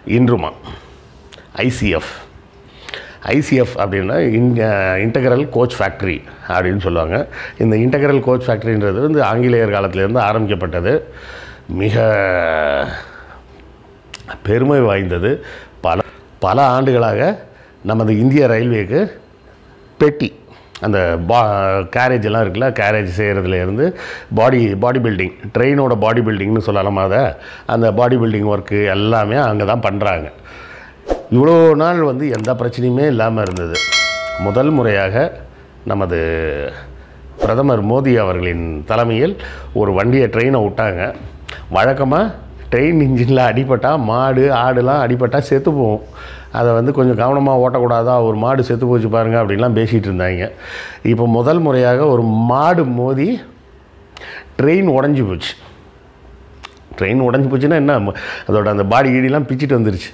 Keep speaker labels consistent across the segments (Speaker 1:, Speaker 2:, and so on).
Speaker 1: இன்றுமா ICF ICF அப்படின்னா இன் integral coach factory அப்படின்னு சொல்லுவாங்க இந்த இன்டகரல் கோச் ஃபேக்ட்ரின்றது வந்து ஆங்கிலேயர் காலத்திலேருந்து ஆரம்பிக்கப்பட்டது மிக பெருமை வாய்ந்தது பல பல ஆண்டுகளாக நமது இந்திய ரயில்வேக்கு பெட்டி அந்த பா கேரேஜ் எல்லாம் இருக்குல்ல கேரேஜ் செய்கிறதுலேருந்து பாடி பாடி பில்டிங் ட்ரெயினோட பாடி பில்டிங்னு சொல்லலாமா அதை அந்த பாடி பில்டிங் ஒர்க்கு எல்லாமே அங்கே தான் பண்ணுறாங்க இவ்வளோ நாள் வந்து எந்த பிரச்சனையுமே இல்லாமல் இருந்தது முதல் முறையாக நமது பிரதமர் மோடி அவர்களின் தலைமையில் ஒரு வண்டியை ட்ரெயினை விட்டாங்க வழக்கமாக ட்ரெயின் இன்ஜினில் அடிபட்டால் மாடு ஆடுலாம் அடிபட்டால் செத்து போகும் அதை வந்து கொஞ்சம் கவனமாக ஓட்டக்கூடாதா ஒரு மாடு செத்து போச்சு பாருங்கள் அப்படின்லாம் பேசிகிட்டு இருந்தாங்க இப்போ முதல் முறையாக ஒரு மாடு மோதி ட்ரெயின் உடஞ்சி போச்சு ட்ரெயின் உடஞ்சி போச்சுன்னா என்ன அதோட அந்த பாடி கீடிலாம் பிச்சுட்டு வந்துருச்சு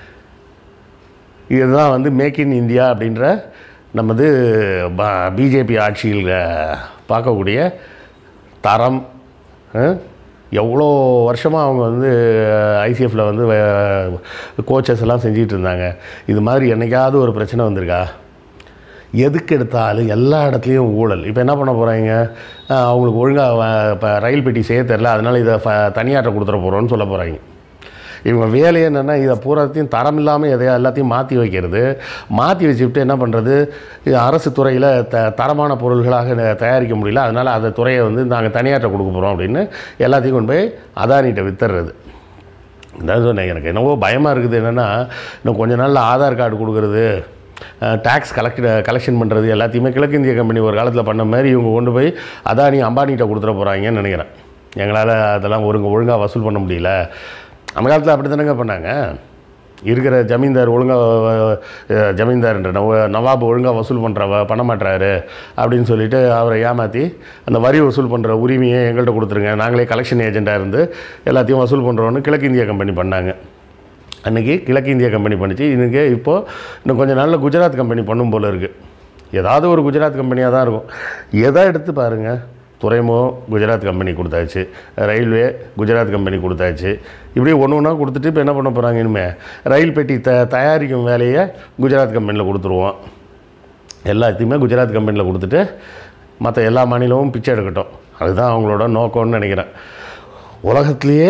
Speaker 1: இதுதான் வந்து மேக் இன் இந்தியா அப்படின்ற நமது பிஜேபி ஆட்சியில் அஹ், பார்க்கக்கூடிய தரம் அஹ், எவ்வளோ வருஷமாக அவங்க வந்து ஐசிஎஃப்பில் வந்து கோச்சஸ் எல்லாம் செஞ்சிட்டு இருந்தாங்க இது மாதிரி என்னைக்காவது ஒரு பிரச்சனை வந்திருக்கா எதுக்கு எடுத்தாலும் எல்லா இடத்துலையும் ஊழல் இப்போ என்ன பண்ண போகிறாங்க அவங்களுக்கு ஒழுங்காக இப்போ ரயில் பெட்டி செய்ய தெரில அதனால் இதை ஃப தனியார்ட்ட கொடுத்துட போகிறோன்னு சொல்ல போகிறாங்க இவங்க வேலையே என்னென்னா இதை பூராத்தையும் தரம் இல்லாமல் எதையா எல்லாத்தையும் மாற்றி வைக்கிறது மாற்றி வச்சுக்கிட்டு என்ன பண்ணுறது இது அரசு துறையில் த தரமான பொருள்களாக ந- தயாரிக்க முடியல அதனால் அந்த துறையை வந்து நாங்கள் தனியார்ட்ட கொடுக்க போகிறோம் அப்படின்னு எல்லாத்தையும் கொண்டு போய் அதானிகிட்ட வித்துறது அதான் சொன்னேன் எனக்கு என்னவோ பயமாக இருக்குது என்னென்னா இன்னும் கொஞ்ச நாளில் ஆதார் கார்டு கொடுக்குறது டேக்ஸ் கலெக்ட் கலெக்ஷன் பண்ணுறது எல்லாத்தையுமே கிழக்கிந்திய கம்பெனி ஒரு காலத்தில் பண்ண மாதிரி இவங்க கொண்டு போய் அதானி அம்பானிகிட்ட கொடுத்துட போகிறாங்கன்னு நினைக்கிறேன் எங்களால் அதெல்லாம் ஒழுங்கு ஒழுங்காக வசூல் பண்ண முடியல அந்த காலத்தில் அப்படி தானேங்க பண்ணாங்க இருக்கிற ஜமீன்தார் ஒழுங்காக ஜமீன்தார்ன்ற நவ நவாப் ஒழுங்காக வசூல் பண்ணுற பண்ண மாட்டாரு அப்படின்னு சொல்லிட்டு அவரை ஏமாற்றி அந்த வரி வசூல் பண்ணுற உரிமையை எங்கள்கிட்ட கொடுத்துருங்க நாங்களே கலெக்ஷன் ஏஜெண்ட்டாக இருந்து எல்லாத்தையும் வசூல் பண்ணுறோன்னு கிழக்கிந்திய கம்பெனி பண்ணாங்க அன்றைக்கி கிழக்கிந்திய கம்பெனி பண்ணிச்சு இன்னைக்கு இப்போது இன்னும் கொஞ்சம் நாளில் குஜராத் கம்பெனி பண்ணும் போல் இருக்குது ஏதாவது ஒரு குஜராத் கம்பெனியாக தான் இருக்கும் எதை எடுத்து பாருங்கள் துறைமுகம் குஜராத் கம்பெனி கொடுத்தாச்சு ரயில்வே குஜராத் கம்பெனி கொடுத்தாச்சு இப்படி ஒன்று ஒன்றா கொடுத்துட்டு இப்போ என்ன பண்ண போகிறாங்க இனிமேல் ரயில் பெட்டி த தயாரிக்கும் வேலையை குஜராத் கம்பெனியில் கொடுத்துருவோம் எல்லாத்தையுமே குஜராத் கம்பெனியில் கொடுத்துட்டு மற்ற எல்லா மாநிலமும் பிச்சை எடுக்கட்டும் அதுதான் அவங்களோட நோக்கம்னு நினைக்கிறேன் உலகத்திலேயே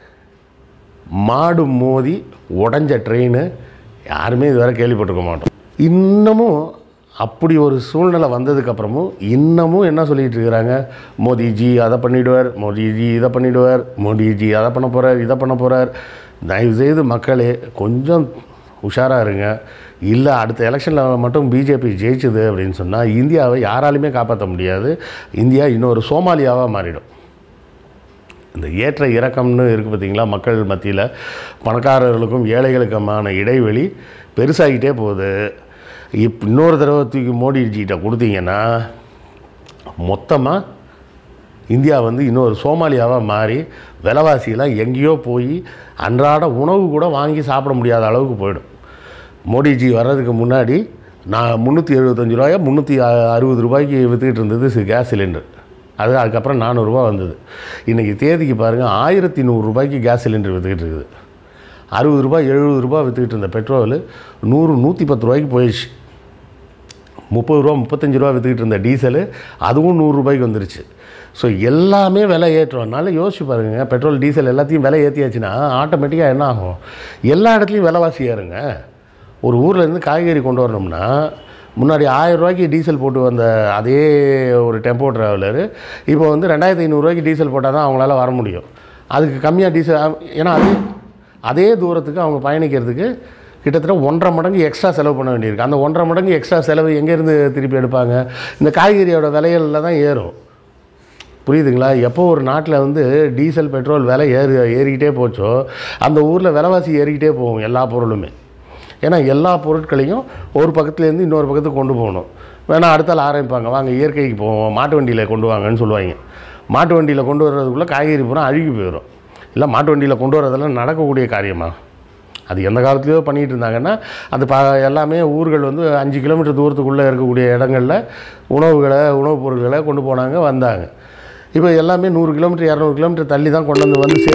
Speaker 1: மாடு மோதி உடஞ்ச ட்ரெயின் யாருமே இதுவரை கேள்விப்பட்டிருக்க மாட்டோம் இன்னமும் அப்படி ஒரு சூழ்நிலை வந்ததுக்கப்புறமும் இன்னமும் என்ன சொல்லிட்டு இருக்கிறாங்க மோடிஜி அதை பண்ணிடுவார் மோடிஜி இதை பண்ணிடுவார் மோடிஜி அதை பண்ண போகிறார் இதை பண்ண போகிறார் தயவுசெய்து மக்களே கொஞ்சம் உஷாராக இருங்க இல்லை அடுத்த எலெக்ஷனில் மட்டும் பிஜேபி ஜெயிச்சுது அப்படின்னு சொன்னால் இந்தியாவை யாராலையுமே காப்பாற்ற முடியாது இந்தியா இன்னொரு சோமாலியாவாக மாறிடும் இந்த ஏற்ற இறக்கம்னு இருக்குது பார்த்தீங்களா மக்கள் மத்தியில் பணக்காரர்களுக்கும் ஏழைகளுக்குமான இடைவெளி பெருசாகிட்டே போகுது இப் இன்னொரு தடவை தூக்கி மோடிஜிகிட்ட கொடுத்தீங்கன்னா மொத்தமாக இந்தியா வந்து இன்னொரு சோமாலியாவாக மாறி விலைவாசியெல்லாம் எங்கேயோ போய் அன்றாட உணவு கூட வாங்கி சாப்பிட முடியாத அளவுக்கு போயிடும் மோடிஜி வர்றதுக்கு முன்னாடி நான் முந்நூற்றி எழுபத்தஞ்சு ரூபாயா முந்நூற்றி அறுபது ரூபாய்க்கு விற்றுக்கிட்டு இருந்தது சி- கேஸ் சிலிண்டர் அது அதுக்கப்புறம் நானூறுரூவா வந்தது இன்றைக்கி தேதிக்கு பாருங்கள் ஆயிரத்தி நூறுரூபாய்க்கு கேஸ் சிலிண்டர் விற்றுக்கிட்டு இருக்குது அறுபது ரூபாய் எழுபது ரூபாய் விற்றுக்கிட்டு இருந்த பெட்ரோல் நூறு நூற்றி பத்து ரூபாய்க்கு போயிடுச்சு முப்பது ரூபா முப்பத்தஞ்சு ரூபா விற்றுக்கிட்டு இருந்த டீசலு அதுவும் நூறுரூபாய்க்கு வந்துருச்சு ஸோ எல்லாமே விலை ஏற்றம்னால யோசிச்சு பாருங்க பெட்ரோல் டீசல் எல்லாத்தையும் விலை ஏற்றியாச்சுன்னா ஆட்டோமேட்டிக்காக என்ன ஆகும் எல்லா இடத்துலையும் விலைவாசி ஏறுங்க ஒரு ஊர்லேருந்து காய்கறி கொண்டு வரணும்னா முன்னாடி ஆயிரம் ரூபாய்க்கு டீசல் போட்டு வந்த அதே ஒரு டெம்போ ட்ராவலரு இப்போ வந்து ரெண்டாயிரத்தி ஐநூறுரூவாய்க்கு டீசல் போட்டால் தான் அவங்களால வர முடியும் அதுக்கு கம்மியாக டீசல் ஏன்னா அதே அதே தூரத்துக்கு அவங்க பயணிக்கிறதுக்கு கிட்டத்தட்ட ஒன்றரை மடங்கு எக்ஸ்ட்ரா செலவு பண்ண வேண்டியிருக்கு அந்த ஒன்றரை மடங்கு எக்ஸ்ட்ரா செலவு எங்கேருந்து திருப்பி எடுப்பாங்க இந்த காய்கறியோட விலைகளில் தான் ஏறும் புரியுதுங்களா எப்போ ஒரு நாட்டில் வந்து டீசல் பெட்ரோல் விலை ஏறி ஏறிக்கிட்டே போச்சோ அந்த ஊரில் விலைவாசி ஏறிக்கிட்டே போகும் எல்லா பொருளுமே ஏன்னா எல்லா பொருட்களையும் ஒரு பக்கத்துலேருந்து இன்னொரு பக்கத்துக்கு கொண்டு போகணும் வேணா அடுத்தால ஆரம்பிப்பாங்க வாங்க இயற்கைக்கு போவோம் மாட்டு வண்டியில் கொண்டு வாங்கன்னு சொல்லுவாங்க மாட்டு வண்டியில் கொண்டு வர்றதுக்குள்ளே காய்கறி பூரா அழுகி போயிடும் இல்லை மாட்டு வண்டியில் கொண்டு வரதெல்லாம் நடக்கக்கூடிய காரியமா அது எந்த காலத்துலேயோ பண்ணிகிட்டு இருந்தாங்கன்னா அது ப எல்லாமே ஊர்கள் வந்து அஞ்சு கிலோமீட்டர் தூரத்துக்குள்ளே இருக்கக்கூடிய இடங்களில் உணவுகளை உணவுப் பொருட்களை கொண்டு போனாங்க வந்தாங்க இப்போ எல்லாமே நூறு கிலோமீட்டர் இரநூறு கிலோமீட்டர் தள்ளி தான் கொண்டு வந்து வந்து சேருது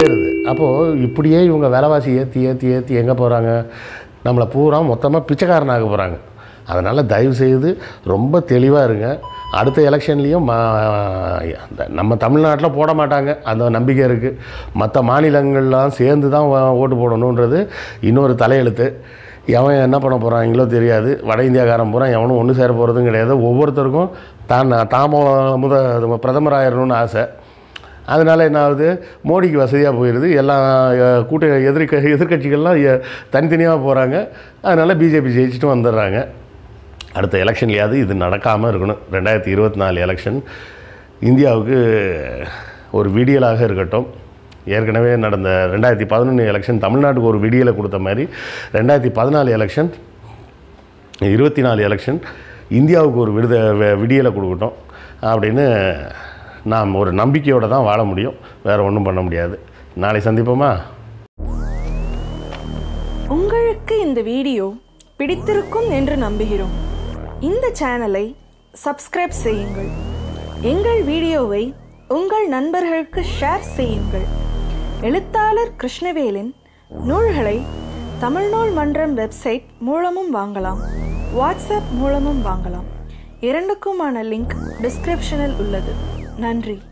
Speaker 1: அப்போது இப்படியே இவங்க விலைவாசி ஏற்றி ஏற்றி ஏற்றி எங்கே போகிறாங்க நம்மளை பூரா மொத்தமாக பிச்சைக்காரனாக போகிறாங்க அதனால் தயவு செய்து ரொம்ப தெளிவாக இருங்க அடுத்த எலெக்ஷன்லேயும் நம்ம தமிழ்நாட்டில் போட மாட்டாங்க அந்த நம்பிக்கை இருக்குது மற்ற மாநிலங்கள்லாம் சேர்ந்து தான் ஓ- ஓட்டு போடணுன்றது இன்னொரு தலையெழுத்து எவன் என்ன பண்ண போகிறாங்களோ தெரியாது வட இந்தியாக்காரன் பூரா எவனும் ஒன்று சேர போகிறதும் கிடையாது ஒவ்வொருத்தருக்கும் தான் தாமோ முத பிரதமர் ஆயிடணும்னு ஆசை அதனால் என்ன ஆகுது மோடிக்கு வசதியாக போயிடுது எல்லாம் அஹ், கூட்ட எதிர்க்க எதிர்க்கட்சிகள்லாம் எ- தனித்தனியாக போகிறாங்க அதனால் பிஜேபி ஜெயிச்சுட்டு வந்துடுறாங்க அடுத்த எலெக்ஷன்லையாவது இது நடக்காமல் இருக்கணும் ரெண்டாயிரத்தி இருபத்தி நாலு எலெக்ஷன் இந்தியாவுக்கு ஒரு விடியலாக இருக்கட்டும் ஏற்கனவே நடந்த ரெண்டாயிரத்தி பதினொன்று எலெக்ஷன் தமிழ்நாட்டுக்கு ஒரு விடியலை கொடுத்த மாதிரி ரெண்டாயிரத்தி பதினாலு எலெக்ஷன் இருபத்தி நாலு எலெக்ஷன் இந்தியாவுக்கு ஒரு விடுத வி- விடியலை கொடுக்கட்டும் அப்படின்னு நாம் ஒரு நம்பிக்கையோடு தான் வாழ முடியும் வேறு ஒன்றும் பண்ண முடியாது நாளை சந்திப்போமா
Speaker 2: உங்களுக்கு இந்த வீடியோ பிடித்திருக்கும் என்று நம்புகிறோம் இந்த சேனலை சப்ஸ்கிரைப் செய்யுங்கள் எங்கள் வீடியோவை உங்கள் நண்பர்களுக்கு ஷேர் செய்யுங்கள் எழுத்தாளர் கிருஷ்ணவேலின் நூல்களை தமிழ்நூல் மன்றம் வெப்சைட் மூலமும் வாங்கலாம் வாட்ஸ்அப் மூலமும் வாங்கலாம் இரண்டுக்குமான லிங்க் டிஸ்கிரிப்ஷனில் உள்ளது நன்றி